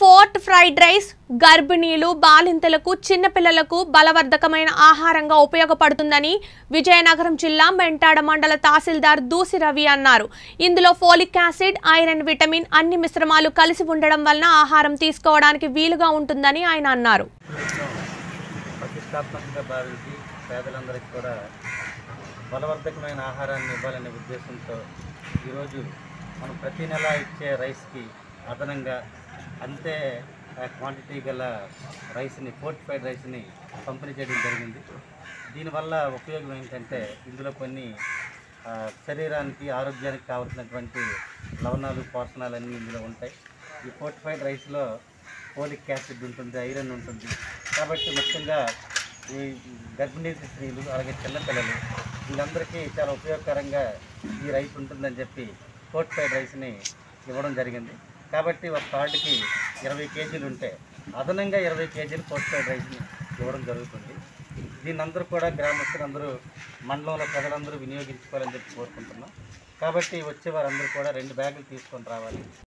fort fried rice గర్భిణీలు బాలింతలకు చిన్నపిల్లలకు బలవర్ధకమైన ఆహారంగా ఉపయోగపడుతుందని విజయనగరం జిల్లా మెంటాడ మండల తహసీల్దార్ దూసి రవి అన్నారు ఇందులో ఫోలిక్ యాసిడ్ ఐరన్ విటమిన్ అన్ని మిశ్రమాలు కలిసి ఉండడం వలన ఆహారం తీసుకోవడానికి వీలుగా ఉంటుందని ఆయన అన్నారు ప్రతిష్టాత్మకంగా భావించి పేదలందరికీ కూడా బలవర్ధకమైన ఆహారాన్ని ఇవ్వాలనే ఉద్దేశంతో ఈరోజు మనం ప్రతి నెల ఇచ్చే రైస్కి అదనంగా అంతే క్వాంటిటీ గల రైస్ని ఫోర్టిఫైడ్ రైస్ని పంపిణీ చేయడం జరిగింది దీనివల్ల ఉపయోగం ఏంటంటే ఇందులో కొన్ని ఆ, శరీరానికి ఆరోగ్యానికి కావాల్సినటువంటి లవణాలు పోషణాలు అన్నీ ఇందులో ఉంటాయి ఈ ఫోర్టిఫైడ్ రైస్లో ఫోలిక్ యాసిడ్ ఉంటుంది ఐరన్ ఉంటుంది కాబట్టి ముఖ్యంగా ఈ గర్భిణీ స్త్రీలు అలాగే చిన్నపిల్లలు వీళ్ళందరికీ చాలా ఉపయోగకరంగా ఈ రైస్ ఉంటుందని చెప్పి ఫోర్టిఫైడ్ రైస్ని ఇవ్వడం జరిగింది కాబట్టి ఒక కార్డుకి ఇరవై కేజీలు ఉంటే అదనంగా ఇరవై కేజీలు ఫోర్టిఫైడ్ రైస్ని ఇవ్వడం జరుగుతుంది దీన్ని అందరూ కూడా గ్రామస్తులందరూ మండలంలో ప్రజలందరూ వినియోగించుకోవాలని చెప్పి కోరుకుంటున్నాం కాబట్టి వచ్చే వారందరూ కూడా రెండు బ్యాగులు తీసుకొని రావాలి